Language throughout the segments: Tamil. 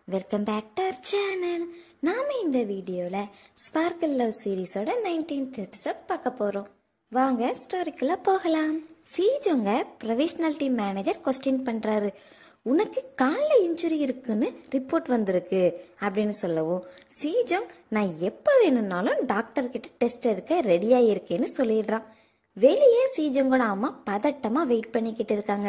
welcome back to our channel நாம இந்த வீடியோவில் ஸ்பார்க்கிள் லவ் சீரிஸோட நைன்டீன்த் எபிசோட் பார்க்க போகிறோம் வாங்க ஸ்டோரிக்குள்ள போகலாம் சீஜோங்க ப்ரொவிஷனல் டீம் மேனேஜர் கொஸ்டின் பண்ணுறாரு உனக்கு காலில் இன்ஜுரி இருக்குன்னு ரிப்போர்ட் வந்திருக்கு அப்படின்னு சொல்லவும் சீஜோங் நான் எப்போ வேணும்னாலும் டாக்டர் கிட்ட டெஸ்ட் எடுக்க ரெடியாக இருக்கேன்னு சொல்லிடுறான் வெளியே சீஜோங்கோட அம்மா பதட்டமாக வெயிட் பண்ணிக்கிட்டு இருக்காங்க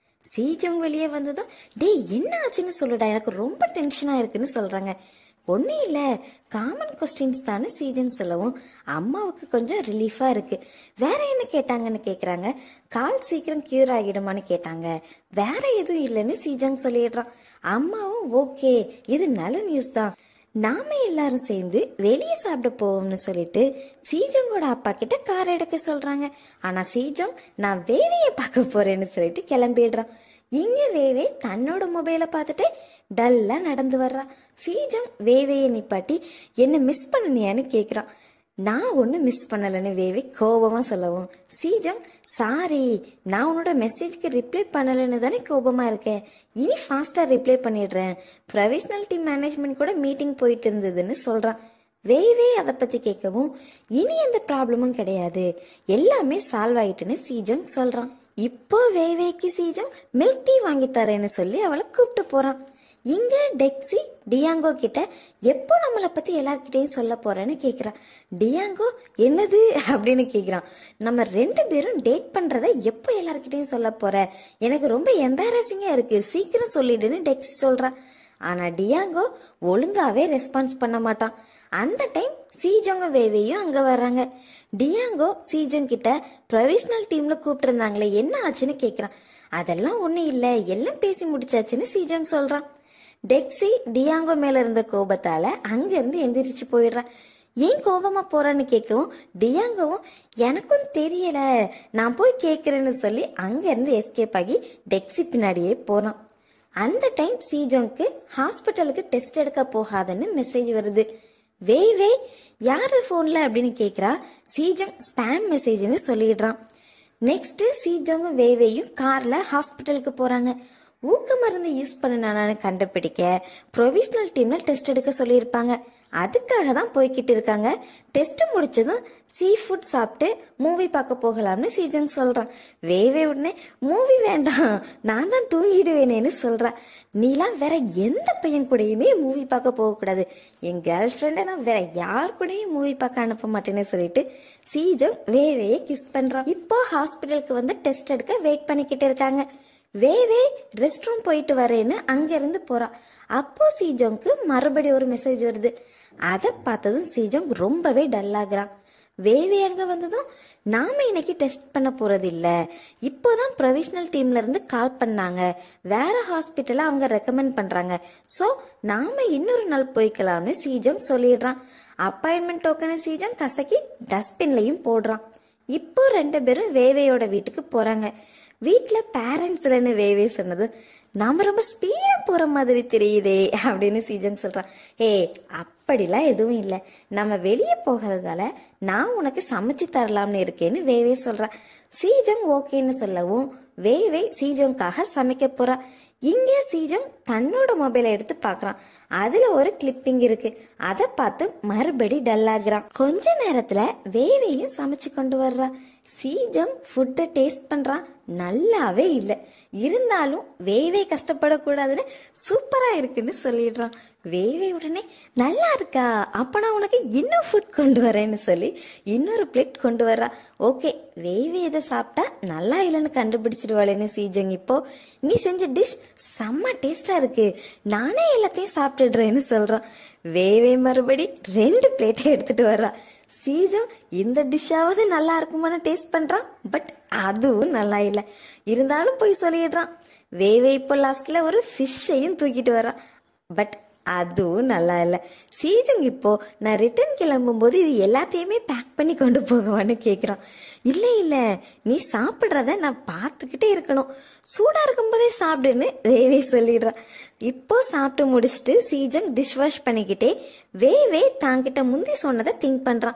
சீஜங் வெளியே வந்ததும் டேய் என்ன ஆச்சுன்னு சொல்லுடா எனக்கு ரொம்ப டென்ஷனாக இருக்குன்னு சொல்கிறாங்க ஒன்றும் இல்லை காமன் கொஸ்டின்ஸ் தானே சீஜன் சொல்லவும் அம்மாவுக்கு கொஞ்சம் ரிலீஃபாக இருக்குது வேற என்ன கேட்டாங்கன்னு கேட்குறாங்க கால் சீக்கிரம் க்யூர் ஆகிடுமான்னு கேட்டாங்க வேற எதுவும் இல்லைன்னு சீஜங் சொல்லிடுறான் அம்மாவும் ஓகே இது நல்ல நியூஸ் தான் நாம எல்லாரும் சேர்ந்து வெளியே சாப்பிட போவோம்னு சொல்லிட்டு சீஜங்கோட அப்பா கிட்ட கார் எடுக்க சொல்றாங்க ஆனா சீஜங் நான் வேவையை பார்க்க போறேன்னு சொல்லிட்டு கிளம்பிடுறான் இங்க வேவே தன்னோட மொபைலை பார்த்துட்டு டல்லா நடந்து வர்றா சீஜங் வேவையை நிப்பாட்டி என்ன மிஸ் பண்ணனியான்னு கேக்குறான் நான் ஒன்றும் மிஸ் பண்ணலைன்னு வேவி கோபமாக சொல்லவும் சீஜங் சாரி நான் உன்னோட மெசேஜ்க்கு ரிப்ளை பண்ணலைன்னு தானே கோபமாக இருக்கேன் இனி ஃபாஸ்ட்டாக ரிப்ளை பண்ணிடுறேன் ப்ரொவிஷனல் டீம் மேனேஜ்மெண்ட் கூட மீட்டிங் போயிட்டு இருந்ததுன்னு சொல்கிறான் வேவே அதை பற்றி கேட்கவும் இனி எந்த ப்ராப்ளமும் கிடையாது எல்லாமே சால்வ் ஆயிட்டுன்னு சீஜங் சொல்கிறான் இப்போ வேவேக்கு சீஜங் மில்க் டீ வாங்கி தரேன்னு சொல்லி அவளை கூப்பிட்டு போகிறான் இங்க டெக்ஸி டியாங்கோ கிட்ட எப்போ நம்மளை பத்தி எல்லார்கிட்டையும் சொல்ல போறேன்னு கேக்குறா டியாங்கோ என்னது அப்படின்னு கேக்குறான் நம்ம ரெண்டு பேரும் டேட் பண்றத எப்போ எல்லார்கிட்டையும் சொல்ல போற எனக்கு ரொம்ப எம்பாரசிங்கா இருக்கு சீக்கிரம் சொல்லிடுன்னு டெக்ஸி சொல்றா ஆனா டியாங்கோ ஒழுங்காவே ரெஸ்பான்ஸ் பண்ண மாட்டான் அந்த டைம் சீஜோங்க வேவையும் அங்க வர்றாங்க டியாங்கோ சீஜோங் கிட்ட ப்ரொவிஷனல் டீம்ல கூப்பிட்டு என்ன ஆச்சுன்னு கேக்குறான் அதெல்லாம் ஒன்றும் இல்லை எல்லாம் பேசி முடிச்சாச்சுன்னு சீஜோங் சொல்றான் டெக்ஸி டியாங்கோ மேல இருந்த கோபத்தால அங்கிருந்து எந்திரிச்சு போயிடுறான் ஏன் கோபமா போறான்னு கேட்கவும் டியாங்கோவும் எனக்கும் தெரியல நான் போய் கேட்கறேன்னு சொல்லி அங்கிருந்து எஸ்கேப் ஆகி டெக்ஸி பின்னாடியே போறான் அந்த டைம் சீஜோங்க்கு ஹாஸ்பிட்டலுக்கு டெஸ்ட் எடுக்க போகாதன்னு மெசேஜ் வருது வேய் வேய் யாரு ஃபோன்ல அப்படின்னு கேட்குறா சீஜோங் ஸ்பேம் மெசேஜ்னு சொல்லிடுறான் நெக்ஸ்ட் சீஜோங்கும் வேவேயும் கார்ல ஹாஸ்பிட்டலுக்கு போறாங்க ஊக்க மருந்து யூஸ் பண்ணினானு கண்டுபிடிக்க ப்ரொவிஷனல் டீம்ல டெஸ்ட் எடுக்க சொல்லியிருப்பாங்க அதுக்காக தான் போய்கிட்டு இருக்காங்க டெஸ்ட் முடிச்சதும் சீ ஃபுட் சாப்பிட்டு மூவி பார்க்க போகலாம்னு சீஜங் சொல்றான் வேவே உடனே மூவி வேண்டாம் நான் தான் தூங்கிடுவேனேன்னு சொல்றா நீலாம் வேற எந்த பையன் கூடயுமே மூவி பார்க்க போகக்கூடாது என் கேர்ள் ஃப்ரெண்டை நான் வேற யார் கூடயும் மூவி பார்க்க அனுப்ப மாட்டேன்னு சொல்லிட்டு சீஜங் வேவையை கிஸ் பண்றான் இப்போ ஹாஸ்பிட்டலுக்கு வந்து டெஸ்ட் எடுக்க வெயிட் பண்ணிக்கிட்டு இருக்காங்க வேவே ரெஸ்ட் ரூம் போயிட்டு வரேன்னு அங்கிருந்து போறா அப்போ சீஜோங்க்கு மறுபடியும் ஒரு மெசேஜ் வருது அதை பார்த்ததும் சீஜோங் ரொம்பவே டல்லாகிறான் வேவே அங்க வந்ததும் நாம இன்னைக்கு டெஸ்ட் பண்ண போறது இல்ல இப்போதான் ப்ரொவிஷனல் டீம்ல இருந்து கால் பண்ணாங்க வேற ஹாஸ்பிட்டல அவங்க ரெக்கமெண்ட் பண்றாங்க ஸோ நாம இன்னொரு நாள் போய்க்கலாம்னு சீஜோங் சொல்லிடுறான் அப்பாயின்மெண்ட் டோக்கனை சீஜோங் கசக்கி டஸ்ட்பின்லையும் போடுறான் இப்போ ரெண்டு பேரும் வேவேயோட வீட்டுக்கு போறாங்க வீட்டில் பேரண்ட்ஸ் இல்லைன்னு வேவே சொன்னது நாம ரொம்ப ஸ்பீடாக போகிற மாதிரி தெரியுதே அப்படின்னு சீஜங் சொல்கிறான் ஏ அப்படிலாம் எதுவும் இல்லை நம்ம வெளியே போகிறதால நான் உனக்கு சமைச்சு தரலாம்னு இருக்கேன்னு வேவே சொல்கிறான் சீஜங் ஓகேன்னு சொல்லவும் வேவே சீஜங்காக சமைக்க போறா இங்கே சீஜங் தன்னோட மொபைலை எடுத்து பார்க்கறான் அதுல ஒரு கிளிப்பிங் இருக்கு அதை பார்த்து மறுபடி டல்லாகிறான் கொஞ்ச நேரத்துல வேவையும் சமைச்சு கொண்டு வர்றா சீஜங் ஃபுட்டை டேஸ்ட் பண்றான் நல்லாவே இல்லை இருந்தாலும் வேவே கஷ்டப்படக்கூடாதுன்னு சூப்பரா இருக்குன்னு சொல்லிடுறான் வேவே உடனே நல்லா இருக்கா அப்ப நான் உனக்கு இன்னும் ஃபுட் கொண்டு வரேன்னு சொல்லி இன்னொரு பிளேட் கொண்டு வர்றா ஓகே வேவே இதை சாப்பிட்டா நல்லா இல்லைன்னு கண்டுபிடிச்சிடுவாளேன்னு சீஜங் இப்போ நீ செஞ்ச டிஷ் செம்ம டேஸ்டா இருக்கு நானே எல்லாத்தையும் சாப்பிட்டுடுறேன்னு சொல்றான் வேவே மறுபடி ரெண்டு பிளேட்டை எடுத்துட்டு வர்றா சீஜம் இந்த டிஷ்ஷாவது நல்லா இருக்குமான்னு டேஸ்ட் பண்றான் பட் அதுவும் நல்லா இல்லை இருந்தாலும் போய் சொல்லிடுறான் வேவே இப்போ லாஸ்ட்ல ஒரு ஃபிஷ்ஷையும் தூக்கிட்டு வரான் பட் அதுவும் நல்லா இல்லை சீஜங் இப்போ நான் ரிட்டர்ன் கிளம்பும்போது இது எல்லாத்தையுமே பேக் பண்ணி கொண்டு போகவான்னு கேட்குறான் இல்லை இல்லை நீ சாப்பிட்றத நான் பார்த்துக்கிட்டே இருக்கணும் சூடாக இருக்கும்போதே சாப்பிடுன்னு வேவே சொல்லிடுறான் இப்போ சாப்பிட்டு முடிச்சுட்டு சீஜங் டிஷ் வாஷ் பண்ணிக்கிட்டே வேவே தாங்கிட்ட முந்தி சொன்னதை திங்க் பண்ணுறான்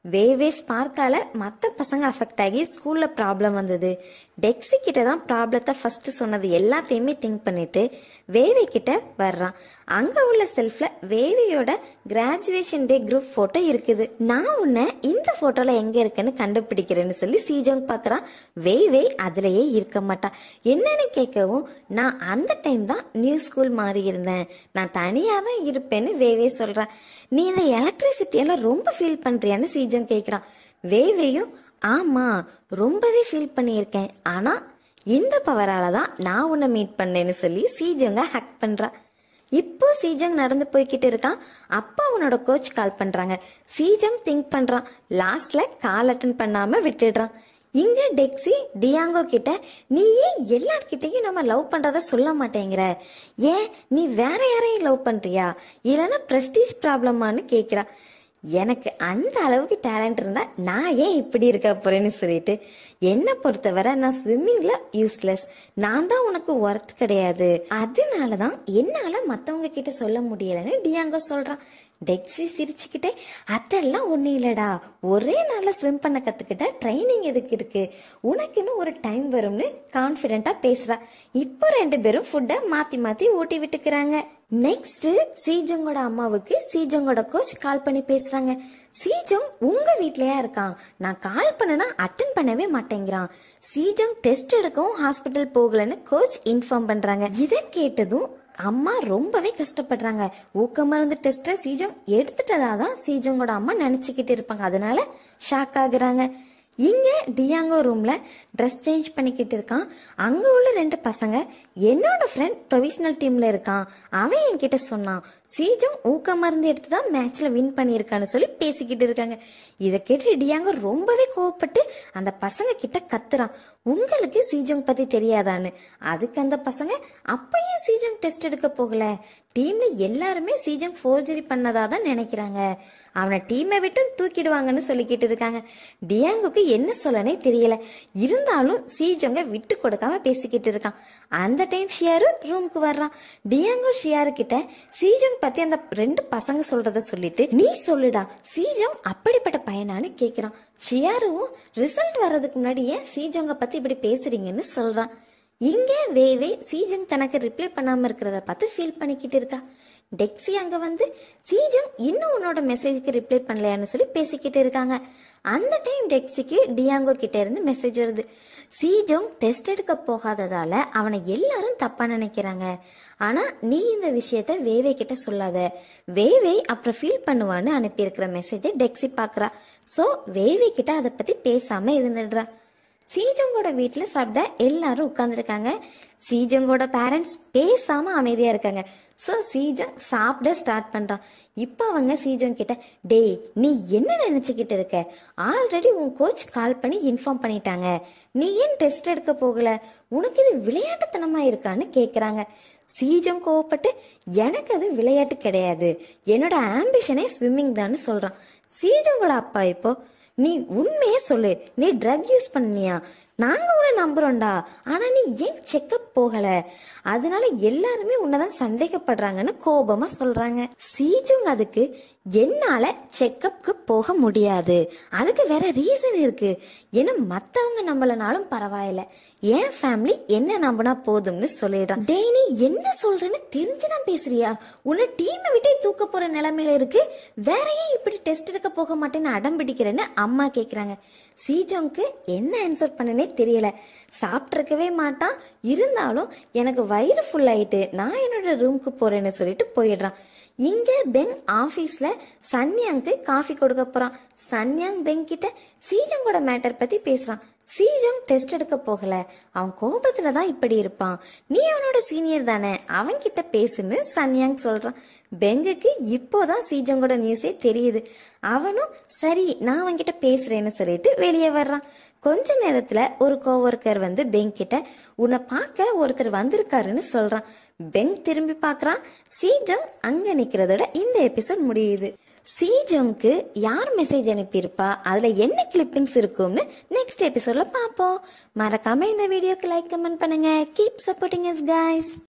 வேவே ஸ்பார்க்கால மற்ற பசங்க அஃபெக்ட் ஆகி ஸ்கூல்ல ப்ராப்ளம் வந்தது டெக்ஸி கிட்ட தான் ப்ராப்ளத்தை ஃபர்ஸ்ட் சொன்னது எல்லாத்தையுமே திங்க் பண்ணிட்டு வேவே கிட்ட வர்றான் அங்க உள்ள செல்ஃப்ல வேவியோட கிராஜுவேஷன் டே குரூப் போட்டோ இருக்குது நான் உன்னை இந்த போட்டோல எங்க இருக்குன்னு கண்டுபிடிக்கிறேன்னு சொல்லி சீஜோங் பாக்குறான் வேவே அதுலயே இருக்க மாட்டா என்னன்னு கேட்கவும் நான் அந்த டைம் தான் நியூ ஸ்கூல் மாறி இருந்தேன் நான் தனியா தான் இருப்பேன்னு வேவே சொல்றேன் நீ இந்த எலக்ட்ரிசிட்டி எல்லாம் ரொம்ப ஃபீல் பண்றியான்னு சீஜோங் கேக்குறான் வேவேயும் ஆமா ரொம்பவே ஃபீல் பண்ணியிருக்கேன் ஆனா இந்த பவரால தான் நான் உன்னை மீட் பண்ணேன்னு சொல்லி சீஜோங்க ஹேக் பண்றா இப்போ சீஜங் நடந்து போய்கிட்டு இருக்கான் அப்பா அவனோட கோச் கால் பண்றாங்க சீஜங் திங்க் பண்றான் லாஸ்ட்ல கால் அட்டன் பண்ணாம விட்டுடுறான் இங்க டெக்ஸி டியாங்கோ கிட்ட நீ ஏன் எல்லார்கிட்டயும் நம்ம லவ் பண்றத சொல்ல மாட்டேங்கிற ஏன் நீ வேற யாரையும் லவ் பண்றியா இல்லைன்னா பிரஸ்டீஜ் ப்ராப்ளமான்னு கேக்குறா எனக்கு அந்த அளவுக்கு டேலண்ட் இருந்தா நான் ஏன் இப்படி இருக்க போறேன்னு சொல்லிட்டு என்னை பொறுத்தவரை நான் ஸ்விம்மிங்ல யூஸ்லெஸ் நான் தான் உனக்கு ஒர்த் கிடையாது அதனாலதான் என்னால மத்தவங்க கிட்ட சொல்ல முடியலன்னு டியாங்கோ சொல்றான் டெக்ஸி சிரிச்சுக்கிட்டே அதெல்லாம் ஒன்றும் இல்லடா ஒரே நாளில் ஸ்விம் பண்ண கற்றுக்கிட்டா ட்ரைனிங் எதுக்கு இருக்கு உனக்குன்னு ஒரு டைம் வரும்னு கான்ஃபிடென்ட்டாக பேசுகிறா இப்போ ரெண்டு பேரும் ஃபுட்டை மாற்றி மாற்றி ஊட்டி விட்டுக்கிறாங்க நெக்ஸ்ட் சீஜங்கோட அம்மாவுக்கு சீஜங்கோட கோச் கால் பண்ணி பேசுறாங்க சீஜங் உங்க வீட்லயா இருக்கான் நான் கால் பண்ணனா அட்டன் பண்ணவே மாட்டேங்கிறான் சீஜங் டெஸ்ட் எடுக்கவும் ஹாஸ்பிட்டல் போகலன்னு கோச் இன்ஃபார்ம் பண்றாங்க இதை கேட்டதும் அம்மா ரொம்பவே கஷ்டப்படுறாங்க ஊக்க மருந்து டெஸ்ட்டை சீஜம் எடுத்துட்டதா தான் சீஜங்கோட அம்மா நினச்சிக்கிட்டு இருப்பாங்க அதனால ஷாக் ஆகுறாங்க இங்க டியாங்கோ ரூம்ல ட்ரெஸ் சேஞ்ச் பண்ணிக்கிட்டு இருக்கான் அங்க உள்ள ரெண்டு பசங்க என்னோட ஃப்ரெண்ட் ப்ரொவிஷனல் டீம்ல இருக்கான் அவன் என்கிட்ட சொன்னான் சீஜம் ஊக்க மருந்து எடுத்து தான் மேட்ச்ல வின் பண்ணியிருக்கான்னு சொல்லி பேசிக்கிட்டு இருக்காங்க இதை கேட்டு டியாங்கோ ரொம்பவே கோவப்பட்டு அந்த பசங்க கிட்ட கத்துறான் உங்களுக்கு சீஜோங் பத்தி தெரியாதான்னு அதுக்கு அந்த பசங்க அப்ப ஏன் சீஜோங் டெஸ்ட் எடுக்க போகல டீம்ல எல்லாருமே சீஜோங் ஃபோர்ஜரி பண்ணதா தான் நினைக்கிறாங்க அவனை டீமை விட்டு தூக்கிடுவாங்கன்னு சொல்லிக்கிட்டு இருக்காங்க டியாங்குக்கு என்ன சொல்லனே தெரியல இருந்தாலும் சீஜோங்க விட்டு கொடுக்காம பேசிக்கிட்டு இருக்கான் அந்த டைம் ஷியாரு ரூமுக்கு வர்றான் டியாங்கோ ஷியாரு கிட்ட சீஜோங் பத்தி அந்த ரெண்டு பசங்க சொல்றத சொல்லிட்டு நீ சொல்லுடா சீஜோங் அப்படிப்பட்ட பையனான்னு கேக்குறான் ஷியாருவும் ரிசல்ட் வர்றதுக்கு முன்னாடி ஏன் சீஜோங்க பத்தி இப்படி பேசுறீங்கன்னு சொல்றான் இங்க வேவே சீஜங் தனக்கு ரிப்ளை பண்ணாம இருக்கிறத பார்த்து ஃபீல் பண்ணிக்கிட்டு இருக்கா டெக்ஸி அங்க வந்து சீஜங் இன்னும் உன்னோட மெசேஜுக்கு ரிப்ளை பண்ணலையான்னு சொல்லி பேசிக்கிட்டு இருக்காங்க அந்த டைம் டெக்ஸிக்கு டியாங்கோ கிட்ட இருந்து மெசேஜ் வருது சீஜோங் டெஸ்ட் எடுக்க போகாததால அவனை எல்லாரும் தப்பா நினைக்கிறாங்க ஆனா நீ இந்த விஷயத்த வேவே கிட்ட சொல்லாத வேவே அப்புறம் ஃபீல் பண்ணுவான்னு அனுப்பியிருக்கிற மெசேஜை டெக்ஸி பாக்குறா சோ வேவே கிட்ட அதை பத்தி பேசாம இருந்துடுறா சீஜங்கோட வீட்டில் சாப்பிட எல்லாரும் உட்காந்துருக்காங்க சீஜங்கோட பேரண்ட்ஸ் பேசாம அமைதியா இருக்காங்க ஸோ சீஜங் சாப்பிட ஸ்டார்ட் பண்றான் இப்போ அவங்க சீஜங் கிட்ட டேய் நீ என்ன நினைச்சுக்கிட்டு இருக்க ஆல்ரெடி உன் கோச் கால் பண்ணி இன்ஃபார்ம் பண்ணிட்டாங்க நீ ஏன் டெஸ்ட் எடுக்க போகல உனக்கு இது விளையாட்டுத்தனமா இருக்கான்னு கேக்குறாங்க சீஜம் கோவப்பட்டு எனக்கு அது விளையாட்டு கிடையாது என்னோட ஆம்பிஷனே ஸ்விம்மிங் தான்னு சொல்றான் சீஜங்கோட அப்பா இப்போ நீ உண்மையே சொல்லு நீ ட்ரக் யூஸ் பண்ணியா நாங்க உன்னை நம்புறோம்டா ஆனா நீ ஏன் செக்கப் போகல அதனால எல்லாருமே உன்னதான் சந்தேகப்படுறாங்கன்னு கோபமா சொல்றாங்க சீஜுங் அதுக்கு என்னால செக்கப்க்கு போக முடியாது அதுக்கு வேற ரீசன் இருக்கு ஏன்னா மத்தவங்க நம்பலனாலும் பரவாயில்ல என் ஃபேமிலி என்ன நம்பினா போதும்னு சொல்லிடுறான் டேய் நீ என்ன சொல்றேன்னு தெரிஞ்சுதான் பேசுறியா உன்னை டீமை விட்டே தூக்க போற நிலைமையில இருக்கு வேற ஏன் இப்படி டெஸ்ட் எடுக்க போக மாட்டேன்னு அடம் பிடிக்கிறேன்னு அம்மா கேக்குறாங்க சீஜோங்க்கு என்ன ஆன்சர் பண்ணனே தெரியல சாப்பிட்ருக்கவே மாட்டான் இருந்தாலும் எனக்கு வயிறு ஃபுல் ஆயிட்டு நான் என்னோட ரூமுக்கு போறேன்னு சொல்லிட்டு போயிடுறான் இங்க பெங் ஆபீஸ்ல சன்யாங்க்கு காஃபி கொடுக்க போறான் சன்யாங் பெங் கிட்ட சீஜங்கோட மேட்டர் பத்தி பேசுறான் சீஜோங் டெஸ்ட் எடுக்க போகல அவன் கோபத்துல தான் இப்படி இருப்பான் நீ அவனோட சீனியர் தானே அவன் கிட்ட பேசுன்னு சன்யாங் சொல்றான் பெங்குக்கு இப்போதான் சீஜோங்கோட நியூஸே தெரியுது அவனும் சரி நான் அவன்கிட்ட பேசுறேன்னு சொல்லிட்டு வெளியே வர்றான் கொஞ்ச நேரத்துல ஒரு கோவர்க்கர் வந்து பெங் கிட்ட உன்னை பார்க்க ஒருத்தர் வந்திருக்காருன்னு சொல்றான் பெங் திரும்பி பார்க்கறான் சீஜோங் அங்க நிக்கிறதோட இந்த எபிசோட் முடியுது சீஜோங்க்கு யார் மெசேஜ் அனுப்பியிருப்பா அதுல என்ன கிளிப்பிங்ஸ் இருக்கும்னு நெக்ஸ்ட் எபிசோட்ல பார்ப்போம் மறக்காம இந்த வீடியோக்கு லைக் கமெண்ட் பண்ணுங்க கீப் சப்போர்ட்டிங் எஸ் guys